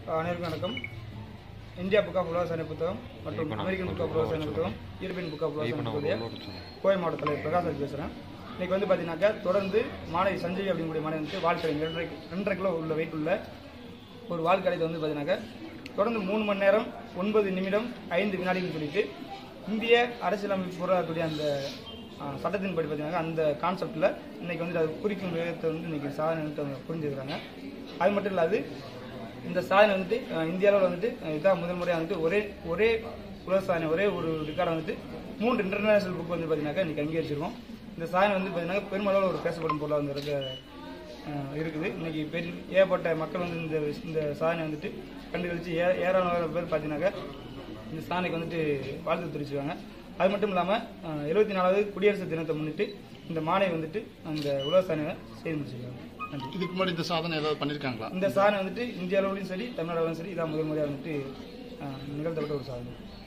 அனைவருக்கும் வணக்கம் India book of உலக புத்தகம் மற்றும் அமெரிக்கன் புக் ஆஃப் உலக புத்தகம் யூரோப்பியன் புக் ஆஃப் உலக புத்தகத்துடைய கோவை மாவட்ட தலைவர் பிரகாஷ் பேசுகிறேன் இன்னைக்கு வந்து பார்த்தீங்கன்னாக்கா தொடர்ந்து மாணவி சஞ்சய் அப்படிங்கக்கூடிய மாணவி வந்து வாழ்க்கை ரெண்டரை ரெண்டரை கிலோ உள்ள வெயிட் உள்ள ஒரு வாழ்க்கடைத்தை வந்து பார்த்தீங்கன்னாக்கா தொடர்ந்து மூணு மணி நேரம் ஒன்பது நிமிடம் ஐந்து வினாடின்னு சொல்லிட்டு இந்திய அரசியலமைப்பு போராடக்கூடிய அந்த ஆ, சட்டத்தின்படி பார்த்தீங்கன்னா அந்த கான்செப்டில் இன்னைக்கு வந்து அது குறிக்கும் விதத்தை வந்து இன்னைக்கு சாதனை வந்து அவங்க புரிஞ்சுக்கிறாங்க அது மட்டும் இல்லாது இந்த சாதனை வந்துட்டு இந்தியாவில் வந்துட்டு அஹ், இதான் முதல் முறையாக வந்துட்டு ஒரே ஒரே உலக சாதனை ஒரே ஒரு ரெக்கார்டை வந்துட்டு மூன்று இன்டர்நேஷனல் புக் வந்து பார்த்தீங்கன்னாக்கா இன்னைக்கு அங்கீகரிச்சிருக்கோம் இந்த சாதனை வந்து பார்த்தீங்கன்னா பெருமளவில் ஒரு பேசப்படும் பொருளாக வந்து இருக்க அஹ், இருக்குது இன்னைக்கு பெரிய ஏகப்பட்ட மக்கள் வந்து இந்த இந்த சாதனை வந்துட்டு கண்டுகளிச்சு ஏ ஏராளமான பேர் பார்த்தீங்கன்னாக்கா இந்த சாதனைக்கு வந்துட்டு வாழ்த்து தெரிவிச்சிருக்காங்க அது மட்டும் இல்லாமல் எழுபத்தி நாலாவது குடியரசு தினத்தை முன்னிட்டு இந்த மாணவி வந்துட்டு அந்த உலக சாதனையை செய்து முடிச்சிருக்காங்க நன்றி இதுக்கு முன்னாடி இந்த சாதனை ஏதாவது பண்ணியிருக்காங்களா இந்த சாதனை வந்துட்டு இந்தியாவிலும் சரி தமிழ்நாடுலையும் சரி இதான் முதல் முறையாக வந்துட்டு அஹ், நிகழ்த்தப்பட்ட ஒரு சாதனை